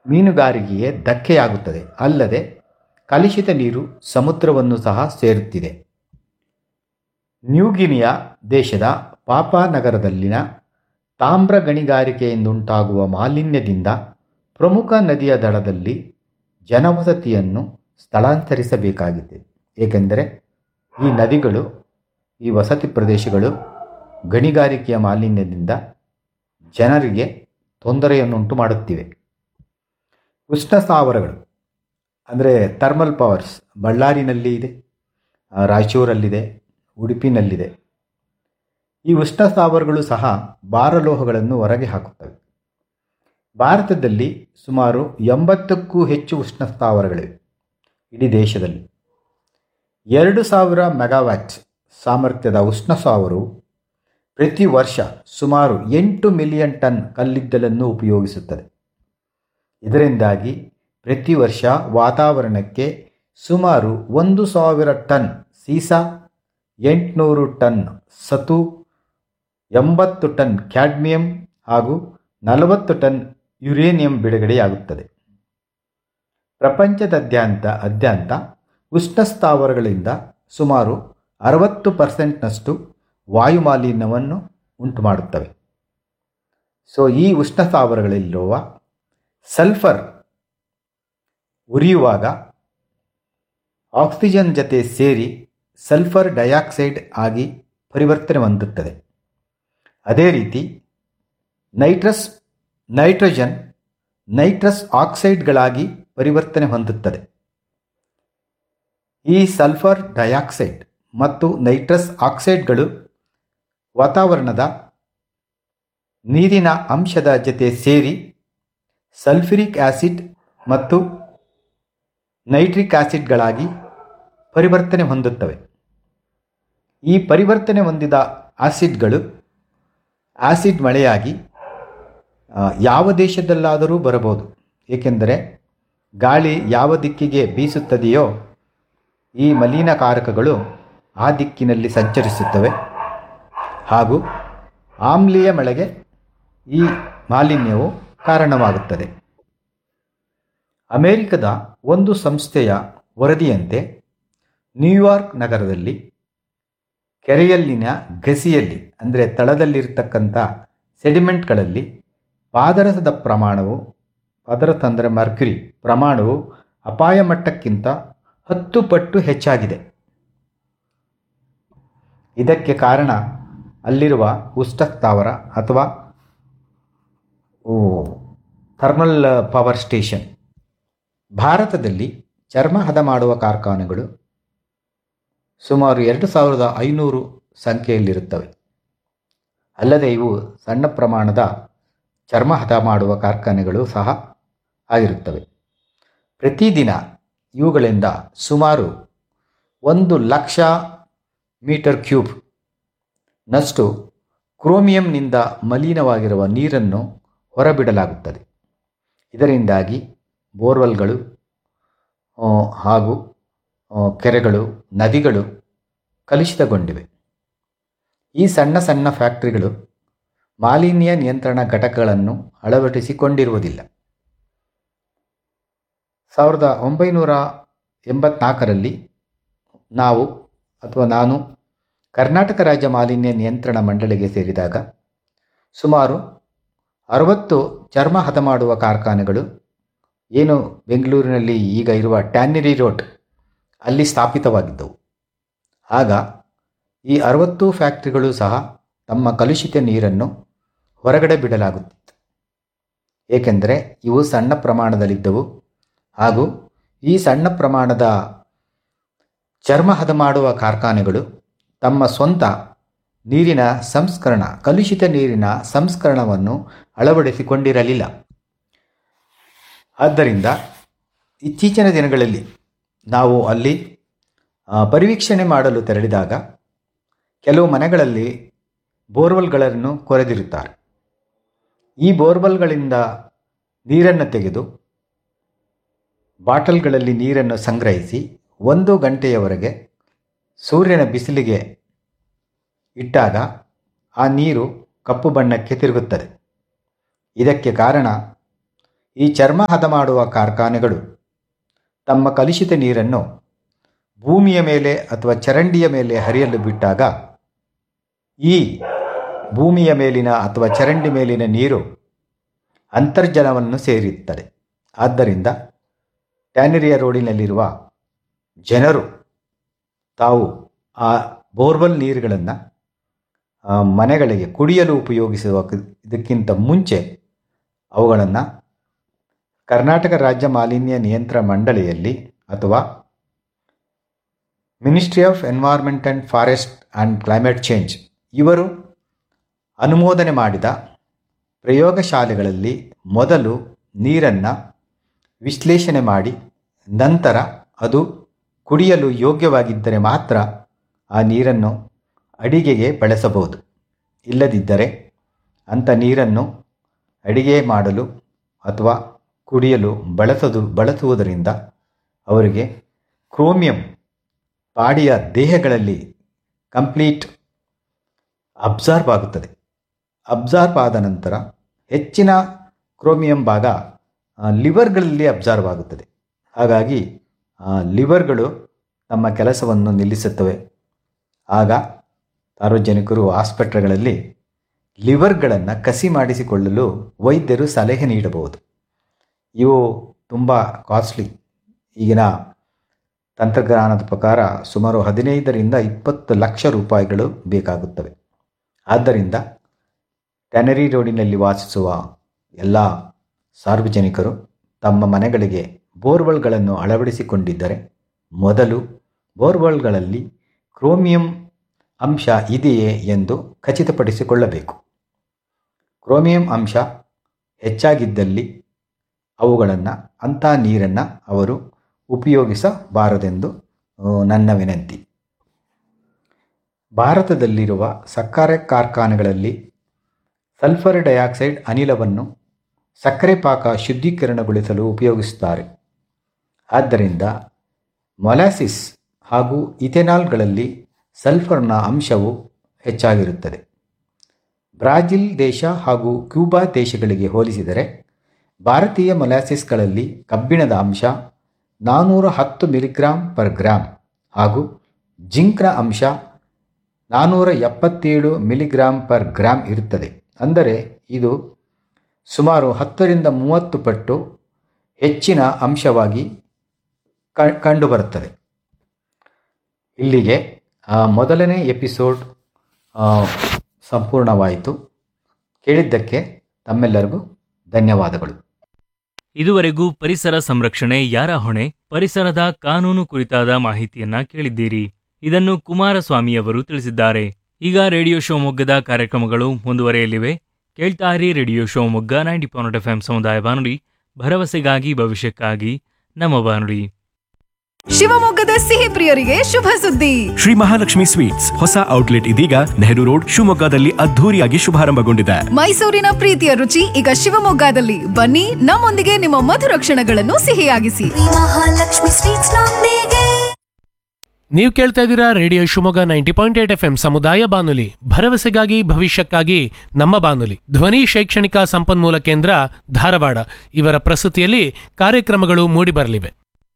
ಮೀನುಗಾರಿಕೆಗೆ ಧಕ್ಕೆಯಾಗುತ್ತದೆ ಅಲ್ಲದೆ ಕಲುಷಿತ ನೀರು ಸಮುದ್ರವನ್ನು ಸಹ ಸೇರುತ್ತಿದೆ ನ್ಯೂಗಿನಿಯ ದೇಶದ ಪಾಪಾ ನಗರದಲ್ಲಿನ ತಾಮ್ರ ಗಣಿಗಾರಿಕೆಯಿಂದುಂಟಾಗುವ ಮಾಲಿನ್ಯದಿಂದ ಪ್ರಮುಖ ನದಿಯ ದಡದಲ್ಲಿ ಜನವಸತಿಯನ್ನು ಸ್ಥಳಾಂತರಿಸಬೇಕಾಗಿದೆ ಏಕೆಂದರೆ ಈ ನದಿಗಳು ಈ ವಸತಿ ಪ್ರದೇಶಗಳು ಗಣಿಗಾರಿಕೆಯ ಮಾಲಿನ್ಯದಿಂದ ಜನರಿಗೆ ತೊಂದರೆಯನ್ನುಂಟು ಮಾಡುತ್ತಿವೆ ಉಷ್ಣ ಸ್ಥಾವರಗಳು ಅಂದರೆ ಥರ್ಮಲ್ ಪವರ್ಸ್ ಬಳ್ಳಾರಿನಲ್ಲಿ ಇದೆ ಆ, ರಾಯಚೂರಲ್ಲಿದೆ ಉಡುಪಿನಲ್ಲಿದೆ ಈ ಉಷ್ಣ ಸ್ಥಾವರಗಳು ಸಹ ಭಾರಲೋಹಗಳನ್ನು ಹೊರಗೆ ಹಾಕುತ್ತವೆ ಭಾರತದಲ್ಲಿ ಸುಮಾರು ಎಂಬತ್ತಕ್ಕೂ ಹೆಚ್ಚು ಉಷ್ಣ ಸ್ಥಾವರಗಳಿವೆ ಇಡೀ ದೇಶದಲ್ಲಿ ಎರಡು ಸಾವಿರ ಮೆಗಾವ್ಯಾಟ್ ಸಾಮರ್ಥ್ಯದ ಉಷ್ಣ ಸ್ಥಾವರವು ಪ್ರತಿ ವರ್ಷ ಸುಮಾರು ಎಂಟು ಮಿಲಿಯನ್ ಟನ್ ಕಲ್ಲಿದ್ದಲನ್ನು ಉಪಯೋಗಿಸುತ್ತದೆ ಇದರಿಂದಾಗಿ ಪ್ರತಿ ವರ್ಷ ವಾತಾವರಣಕ್ಕೆ ಸುಮಾರು ಒಂದು ಸಾವಿರ ಟನ್ ಸೀಸಾ ಎಂಟುನೂರು ಟನ್ ಸತು ಎಂಬತ್ತು ಟನ್ ಕ್ಯಾಡ್ಮಿಯಂ ಹಾಗೂ ನಲವತ್ತು ಟನ್ ಯುರೇನಿಯಂ ಬಿಡುಗಡೆಯಾಗುತ್ತದೆ ಪ್ರಪಂಚದಾದ್ಯಂತ ಅದ್ಯಂತ ಉಷ್ಣ ಸ್ಥಾವರಗಳಿಂದ ಸುಮಾರು ಅರವತ್ತು ಪರ್ಸೆಂಟ್ನಷ್ಟು ವಾಯು ಮಾಲಿನ್ಯವನ್ನು ಉಂಟು ಮಾಡುತ್ತವೆ ಸೊ ಈ ಉಷ್ಣ ಸ್ಥಾವರಗಳಲ್ಲಿರುವ ಸಲ್ಫರ್ ಉರಿಯುವಾಗ ಆಕ್ಸಿಜನ್ ಜತೆ ಸೇರಿ ಸಲ್ಫರ್ ಡೈಆಕ್ಸೈಡ್ ಆಗಿ ಪರಿವರ್ತನೆ ಹೊಂದುತ್ತದೆ ಅದೇ ರೀತಿ ನೈಟ್ರಸ್ ನೈಟ್ರೋಜನ್ ನೈಟ್ರಸ್ ಆಕ್ಸೈಡ್ಗಳಾಗಿ ಪರಿವರ್ತನೆ ಹೊಂದುತ್ತದೆ ಈ ಸಲ್ಫರ್ ಡೈಆಕ್ಸೈಡ್ ಮತ್ತು ನೈಟ್ರಸ್ ಆಕ್ಸೈಡ್ಗಳು ವಾತಾವರಣದ ನೀರಿನ ಅಂಶದ ಜೊತೆ ಸೇರಿ ಸಲ್ಫ್ಯೂರಿಕ್ ಆಸಿಡ್ ಮತ್ತು ನೈಟ್ರಿಕ್ ಆಸಿಡ್ಗಳಾಗಿ ಪರಿವರ್ತನೆ ಹೊಂದುತ್ತವೆ ಈ ಪರಿವರ್ತನೆ ಹೊಂದಿದ ಆಸಿಡ್ಗಳು ಆಸಿಡ್ ಮಳೆಯಾಗಿ ಆ, ಯಾವ ದೇಶದಲ್ಲಾದರೂ ಬರಬಹುದು ಏಕೆಂದರೆ ಗಾಳಿ ಯಾವ ದಿಕ್ಕಿಗೆ ಬೀಸುತ್ತದೆಯೋ ಈ ಮಲಿನಕಾರಕಗಳು ಆ ದಿಕ್ಕಿನಲ್ಲಿ ಸಂಚರಿಸುತ್ತವೆ ಹಾಗೂ ಆಮ್ಲೀಯ ಮಳೆಗೆ ಈ ಮಾಲಿನ್ಯವು ಕಾರಣವಾಗುತ್ತದೆ ಅಮೆರಿಕದ ಒಂದು ಸಂಸ್ಥೆಯ ವರದಿಯಂತೆ ನ್ಯೂಯಾರ್ಕ್ ನಗರದಲ್ಲಿ ಕೆರೆಯಲ್ಲಿನ ಗಸಿಯಲ್ಲಿ ಅಂದರೆ ತಳದಲ್ಲಿರ್ತಕ್ಕಂಥ ಸೆಡಿಮೆಂಟ್ಗಳಲ್ಲಿ ಪಾದರಸದ ಪ್ರಮಾಣವು ಪಾದರಸ ಅಂದರೆ ಮರ್ಕ್ಯುರಿ ಪ್ರಮಾಣವು ಅಪಾಯ ಮಟ್ಟಕ್ಕಿಂತ ಹತ್ತು ಪಟ್ಟು ಹೆಚ್ಚಾಗಿದೆ ಇದಕ್ಕೆ ಕಾರಣ ಅಲ್ಲಿರುವ ಉಷ್ಣ ಸ್ಥಾವರ ಅಥವಾ ಓ, ಥರ್ಮಲ್ ಪವರ್ ಸ್ಟೇಷನ್ ಭಾರತದಲ್ಲಿ ಚರ್ಮ ಹದ ಮಾಡುವ ಕಾರ್ಖಾನೆಗಳು ಸುಮಾರು ಎರಡು ಸಾವಿರದ ಐನೂರು ಸಂಖ್ಯೆಯಲ್ಲಿರುತ್ತವೆ ಅಲ್ಲದೆ ಇವು ಸಣ್ಣ ಪ್ರಮಾಣದ ಚರ್ಮ ಹದ ಮಾಡುವ ಕಾರ್ಖಾನೆಗಳು ಸಹ ಆಗಿರುತ್ತವೆ ಪ್ರತಿದಿನ ಇವುಗಳಿಂದ ಸುಮಾರು ಒಂದು ಲಕ್ಷ ಮೀಟರ್ ಕ್ಯೂಬ್ ನಷ್ಟು ಕ್ರೋಮಿಯಂನಿಂದ ಮಲಿನವಾಗಿರುವ ನೀರನ್ನು ಹೊರಬಿಡಲಾಗುತ್ತದೆ ಇದರಿಂದಾಗಿ ಬೋರ್ವೆಲ್ಗಳು ಆ, ಹಾಗೂ ಆ, ಕೆರೆಗಳು ನದಿಗಳು ಕಲುಷಿತಗೊಂಡಿವೆ ಈ ಸಣ್ಣ ಸಣ್ಣ ಫ್ಯಾಕ್ಟರಿಗಳು ಮಾಲಿನ್ಯ ನಿಯಂತ್ರಣ ಘಟಕಗಳನ್ನು ಅಳವಡಿಸಿಕೊಂಡಿರುವುದಿಲ್ಲ ಸಾವಿರದ ಒಂಬೈನೂರ ಎಂಬತ್ನಾಲ್ಕರಲ್ಲಿ ನಾವು ಅಥವಾ ನಾನು ಕರ್ನಾಟಕ ರಾಜ್ಯ ಮಾಲಿನ್ಯ ನಿಯಂತ್ರಣ ಮಂಡಳಿಗೆ ಸೇರಿದಾಗ ಸುಮಾರು ಅರವತ್ತು ಚರ್ಮ ಹದ ಮಾಡುವ ಕಾರ್ಖಾನೆಗಳು ಏನು ಬೆಂಗಳೂರಿನಲ್ಲಿ ಈಗ ಇರುವ ಟ್ಯಾನಿರಿ ರೋಡ್ ಅಲ್ಲಿ ಸ್ಥಾಪಿತವಾಗಿದ್ದವು ಆಗ ಈ ಅರವತ್ತು ಫ್ಯಾಕ್ಟ್ರಿಗಳು ಸಹ ತಮ್ಮ ಕಲುಷಿತ ನೀರನ್ನು ಹೊರಗಡೆ ಬಿಡಲಾಗುತ್ತಿತ್ತು ಏಕೆಂದರೆ ಇವು ಸಣ್ಣ ಪ್ರಮಾಣದಲ್ಲಿದ್ದವು ಹಾಗೂ ಈ ಸಣ್ಣ ಪ್ರಮಾಣದ ಚರ್ಮ ಹದ ಮಾಡುವ ಕಾರ್ಖಾನೆಗಳು ತಮ್ಮ ಸ್ವಂತ ನೀರಿನ ಸಂಸ್ಕರಣ ಕಲುಷಿತ ನೀರಿನ ಸಂಸ್ಕರಣವನ್ನು ಅಳವಡಿಸಿಕೊಂಡಿರಲಿಲ್ಲ ಆದ್ದರಿಂದ ಇತ್ತೀಚಿನ ದಿನಗಳಲ್ಲಿ ನಾವು ಅಲ್ಲಿ ಆ, ಪರಿವೀಕ್ಷಣೆ ಮಾಡಲು ತೆರಳಿದಾಗ ಕೆಲವು ಮನೆಗಳಲ್ಲಿ ಬೋರ್ವೆಲ್ಗಳನ್ನು ಕೊರೆದಿರುತ್ತಾರೆ ಈ ಬೋರ್ವೆಲ್ಗಳಿಂದ ನೀರನ್ನು ತೆಗೆದು ಬಾಟಲ್ಗಳಲ್ಲಿ ನೀರನ್ನು ಸಂಗ್ರಹಿಸಿ ಒಂದು ಗಂಟೆಯವರೆಗೆ ಸೂರ್ಯನ ಬಿಸಿಲಿಗೆ ಇಟ್ಟಾಗ ಆ ನೀರು ಕಪ್ಪು ಬಣ್ಣಕ್ಕೆ ತಿರುಗುತ್ತದೆ ಇದಕ್ಕೆ ಕಾರಣ ಈ ಚರ್ಮ ಹದ ಮಾಡುವ ಕಾರ್ಖಾನೆಗಳು ತಮ್ಮ ಕಲುಷಿತ ನೀರನ್ನು ಭೂಮಿಯ ಮೇಲೆ ಅಥವಾ ಚರಂಡಿಯ ಮೇಲೆ ಹರಿಯಲು ಬಿಟ್ಟಾಗ ಈ ಭೂಮಿಯ ಮೇಲಿನ ಅಥವಾ ಚರಂಡಿ ಮೇಲಿನ ನೀರು ಅಂತರ್ಜಲವನ್ನು ಸೇರಿರುತ್ತದೆ ಆದ್ದರಿಂದ ಟ್ಯಾನರಿಯ ರೋಡಿನಲ್ಲಿರುವ ಜನರು ತಾವು ಆ ಬೋರ್ವೆಲ್ ನೀರುಗಳನ್ನು ಮನೆಗಳಿಗೆ ಕುಡಿಯಲು ಉಪಯೋಗಿಸುವ ಇದಕ್ಕಿಂತ ಮುಂಚೆ ಅವುಗಳನ್ನು ಕರ್ನಾಟಕ ರಾಜ್ಯ ಮಾಲಿನ್ಯ ನಿಯಂತ್ರಣ ಮಂಡಳಿಯಲ್ಲಿ ಅಥವಾ ministry of environment and forest and climate change ಇವರು ಅನುಮೋದನೆ ಮಾಡಿದ ಪ್ರಯೋಗಶಾಲೆಗಳಲ್ಲಿ ಮೊದಲು ನೀರನ್ನು ವಿಶ್ಲೇಷಣೆ ಮಾಡಿ ನಂತರ ಅದು ಕುಡಿಯಲು ಯೋಗ್ಯವಾಗಿದ್ದರೆ ಮಾತ್ರ ಆ ನೀರನ್ನು ಅಡಿಗೆಗೆ ಬಳಸಬಹುದು ಇಲ್ಲದಿದ್ದರೆ ಅಂಥ ನೀರನ್ನು ಅಡಿಗೆ ಮಾಡಲು ಅಥವಾ ಕುಡಿಯಲು ಬಳಸದು ಬಳಸುವುದರಿಂದ ಅವರಿಗೆ ಕ್ರೋಮಿಯಂ ಬಾಡಿಯ ದೇಹಗಳಲ್ಲಿ ಕಂಪ್ಲೀಟ್ ಅಬ್ಸಾರ್ಬ್ ಆಗುತ್ತದೆ ಅಬ್ಸಾರ್ಬ್ ಆದ ನಂತರ ಹೆಚ್ಚಿನ ಕ್ರೋಮಿಯಂ ಭಾಗ ಲಿವರ್ಗಳಲ್ಲಿ ಅಬ್ಸಾರ್ಬ್ ಆಗುತ್ತದೆ ಹಾಗಾಗಿ ಲಿವರ್ಗಳು ನಮ್ಮ ಕೆಲಸವನ್ನು ನಿಲ್ಲಿಸುತ್ತವೆ ಆಗ ಸಾರ್ವಜನಿಕರು ಆಸ್ಪತ್ರೆಗಳಲ್ಲಿ ಲಿವರ್ಗಳನ್ನು ಕಸಿ ಮಾಡಿಸಿಕೊಳ್ಳಲು ವೈದ್ಯರು ಸಲಹೆ ನೀಡಬಹುದು ಇವು ತುಂಬ ಕಾಸ್ಟ್ಲಿ ಈಗಿನ ತಂತ್ರಜ್ಞಾನದ ಪ್ರಕಾರ ಸುಮಾರು ಹದಿನೈದರಿಂದ ಇಪ್ಪತ್ತು ಲಕ್ಷ ರೂಪಾಯಿಗಳು ಬೇಕಾಗುತ್ತವೆ ಆದ್ದರಿಂದ ಟ್ಯಾನರಿ ರೋಡಿನಲ್ಲಿ ವಾಸಿಸುವ ಎಲ್ಲ ಸಾರ್ವಜನಿಕರು ತಮ್ಮ ಮನೆಗಳಿಗೆ ಬೋರ್ವೆಲ್ಗಳನ್ನು ಅಳವಡಿಸಿಕೊಂಡಿದ್ದರೆ ಮೊದಲು ಬೋರ್ವೆಲ್ಗಳಲ್ಲಿ ಕ್ರೋಮಿಯಂ ಅಂಶ ಇದೆಯೇ ಎಂದು ಖಚಿತಪಡಿಸಿಕೊಳ್ಳಬೇಕು ಕ್ರೋಮಿಯಂ ಅಂಶ ಹೆಚ್ಚಾಗಿದ್ದಲ್ಲಿ ಅವುಗಳನ್ನು ಅಂಥ ನೀರನ್ನು ಅವರು ಉಪಯೋಗಿಸಬಾರದೆಂದು ನನ್ನ ವಿನಂತಿ ಭಾರತದಲ್ಲಿರುವ ಸಕ್ಕರೆ ಕಾರ್ಖಾನೆಗಳಲ್ಲಿ ಸಲ್ಫರ್ ಡೈಆಕ್ಸೈಡ್ ಅನಿಲವನ್ನು ಸಕ್ಕರೆ ಪಾಕ ಶುದ್ಧೀಕರಣಗೊಳಿಸಲು ಉಪಯೋಗಿಸುತ್ತಾರೆ ಆದ್ದರಿಂದ ಮೊಲಾಸಿಸ್ ಹಾಗೂ ಇಥೆನಾಲ್ಗಳಲ್ಲಿ ಸಲ್ಫರ್ನ ಅಂಶವು ಹೆಚ್ಚಾಗಿರುತ್ತದೆ ಬ್ರಾಜಿಲ್ ದೇಶ ಹಾಗೂ ಕ್ಯೂಬಾ ದೇಶಗಳಿಗೆ ಹೋಲಿಸಿದರೆ ಭಾರತೀಯ ಮೊಲಾಸಿಸ್ಗಳಲ್ಲಿ ಕಬ್ಬಿಣದ ಅಂಶ ನಾನ್ನೂರ ಹತ್ತು ಮಿಲಿಗ್ರಾಂ ಪರ್ ಗ್ರಾಮ್ ಹಾಗೂ ಜಿಂಕ್ನ ಅಂಶ ನಾನ್ನೂರ ಎಪ್ಪತ್ತೇಳು ಮಿಲಿಗ್ರಾಂ ಪರ್ ಗ್ರಾಮ್ ಇರುತ್ತದೆ ಅಂದರೆ ಇದು ಸುಮಾರು ಹತ್ತರಿಂದ ಮೂವತ್ತು ಪಟ್ಟು ಹೆಚ್ಚಿನ ಅಂಶವಾಗಿ ಕಂಡುಬರುತ್ತದೆ ಇಲ್ಲಿಗೆ ಮೊದಲನೇ ಎಪಿಸೋಡ್ ಸಂಪೂರ್ಣವಾಯಿತು ಕೇಳಿದ್ದಕ್ಕೆ ತಮ್ಮೆಲ್ಲರಿಗೂ ಧನ್ಯವಾದಗಳು ಇದುವರೆಗೂ ಪರಿಸರ ಸಂರಕ್ಷಣೆ ಯಾರ ಹೊಣೆ ಪರಿಸರದ ಕಾನೂನು ಕುರಿತಾದ ಮಾಹಿತಿಯನ್ನ ಕೇಳಿದ್ದೀರಿ ಇದನ್ನು ಕುಮಾರಸ್ವಾಮಿಯವರು ತಿಳಿಸಿದ್ದಾರೆ ಈಗ ರೇಡಿಯೋ ಶಿವಮೊಗ್ಗದ ಕಾರ್ಯಕ್ರಮಗಳು ಮುಂದುವರೆಯಲಿವೆ ಕೇಳ್ತಾರಿ radio Shivamogga ninety point F M ಸಮುದಾಯ ಬಾನುಲಿ ಭರವಸೆಗಾಗಿ ಭವಿಷ್ಯಕ್ಕಾಗಿ ನಮ್ಮ ಬಾನುಲಿ ಶಿವಮೊಗ್ಗದ ಸಿಹಿ ಪ್ರಿಯರಿಗೆ ಶುಭ ಸುದ್ದಿ ಶ್ರೀ ಮಹಾಲಕ್ಷ್ಮಿ ಸ್ವೀಟ್ಸ್ ಹೊಸ ಔಟ್ಲೆಟ್ ಇದೀಗ ನೆಹರು ರೋಡ್ ಶಿವಮೊಗ್ಗದಲ್ಲಿ ಅದ್ಧೂರಿಯಾಗಿ ಶುಭಾರಂಭಗೊಂಡಿದೆ ಮೈಸೂರಿನ ಪ್ರೀತಿಯ ರುಚಿ ಈಗ ಶಿವಮೊಗ್ಗದಲ್ಲಿ ಬನ್ನಿ ನಮ್ಮೊಂದಿಗೆ ನಿಮ್ಮ ಮಧುರ ಕ್ಷಣಗಳನ್ನು ಸಿಹಿಯಾಗಿಸಿ ಮಹಾಲಕ್ಷ್ಮಿ ಸ್ವೀಟ್ಸ್ ನೊಂದಿಗೆ ನೀವು ಕೇಳ್ತಾ ಇದ್ದೀರಾ radio Shivamogga ninety point eight F M ಸಮುದಾಯ ಬಾನುಲಿ ಭರವಸೆಗಾಗಿ ಭವಿಷ್ಯಕ್ಕಾಗಿ ನಮ್ಮ ಬಾನುಲಿ ಧ್ವನಿ ಶೈಕ್ಷಣಿಕ ಸಂಪನ್ಮೂಲ ಕೇಂದ್ರ ಧಾರವಾಡ ಇವರ ಪ್ರಸ್ತುತಿಯಲ್ಲಿ ಕಾರ್ಯಕ್ರಮಗಳು ಮೂಡಿಬರಲಿವೆ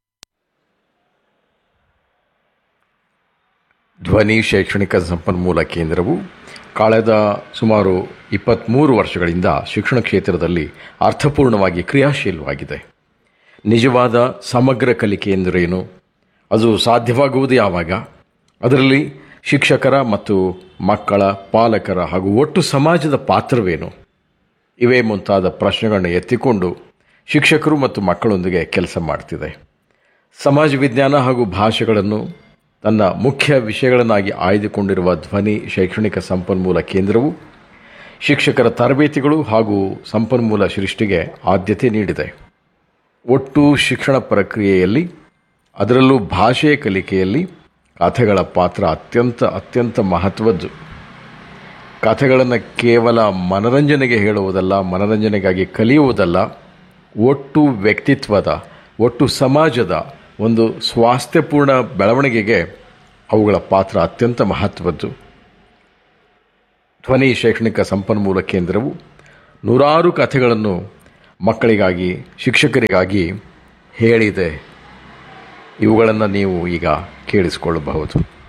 ಧ್ವನಿ ಶೈಕ್ಷಣಿಕ ಸಂಪನ್ಮೂಲ ಕೇಂದ್ರವು ಕಳೆದ ಸುಮಾರು ಇಪ್ಪತ್ತ್ಮೂರು ವರ್ಷಗಳಿಂದ ಶಿಕ್ಷಣ ಕ್ಷೇತ್ರದಲ್ಲಿ ಅರ್ಥಪೂರ್ಣವಾಗಿ ಕ್ರಿಯಾಶೀಲವಾಗಿದೆ ನಿಜವಾದ ಸಮಗ್ರ ಕಲಿಕೆ ಎಂದರೇನು ಅದು ಸಾಧ್ಯವಾಗುವುದು ಯಾವಾಗ ಅದರಲ್ಲಿ ಶಿಕ್ಷಕರ ಮತ್ತು ಮಕ್ಕಳ ಪಾಲಕರ ಹಾಗೂ ಒಟ್ಟು ಸಮಾಜದ ಪಾತ್ರವೇನು ಇವೇ ಮುಂತಾದ ಪ್ರಶ್ನೆಗಳನ್ನು ಎತ್ತಿಕೊಂಡು ಶಿಕ್ಷಕರು ಮತ್ತು ಮಕ್ಕಳೊಂದಿಗೆ ಕೆಲಸ ಮಾಡ್ತಿದೆ ಸಮಾಜ ವಿಜ್ಞಾನ ಹಾಗೂ ಭಾಷೆಗಳನ್ನು ತನ್ನ ಮುಖ್ಯ ವಿಷಯಗಳನ್ನಾಗಿ ಆಯ್ದುಕೊಂಡಿರುವ ಧ್ವನಿ ಶೈಕ್ಷಣಿಕ ಸಂಪನ್ಮೂಲ ಕೇಂದ್ರವು ಶಿಕ್ಷಕರ ತರಬೇತಿಗಳು ಹಾಗೂ ಸಂಪನ್ಮೂಲ ಸೃಷ್ಟಿಗೆ ಆದ್ಯತೆ ನೀಡಿದೆ ಒಟ್ಟು ಶಿಕ್ಷಣ ಪ್ರಕ್ರಿಯೆಯಲ್ಲಿ ಅದರಲ್ಲೂ ಭಾಷೆಯ ಕಲಿಕೆಯಲ್ಲಿ ಕಥೆಗಳ ಪಾತ್ರ ಅತ್ಯಂತ ಅತ್ಯಂತ ಮಹತ್ವದ್ದು ಕಥೆಗಳನ್ನು ಕೇವಲ ಮನರಂಜನೆಗೆ ಹೇಳುವುದಲ್ಲ ಮನರಂಜನೆಗಾಗಿ ಕಲಿಯುವುದಲ್ಲ ಒಟ್ಟು ವ್ಯಕ್ತಿತ್ವದ ಒಟ್ಟು ಸಮಾಜದ ಒಂದು ಸ್ವಾಸ್ಥ್ಯಪೂರ್ಣ ಬೆಳವಣಿಗೆಗೆ ಅವುಗಳ ಪಾತ್ರ ಅತ್ಯಂತ ಮಹತ್ವದ್ದು ಧ್ವನಿ ಶೈಕ್ಷಣಿಕ ಸಂಪನ್ಮೂಲ ಕೇಂದ್ರವು ನೂರಾರು ಕಥೆಗಳನ್ನು ಮಕ್ಕಳಿಗಾಗಿ ಶಿಕ್ಷಕರಿಗಾಗಿ ಹೇಳಿದೆ ಇವುಗಳನ್ನು ನೀವು ಈಗ ಕೇಳಿಸಿಕೊಳ್ಳಬಹುದು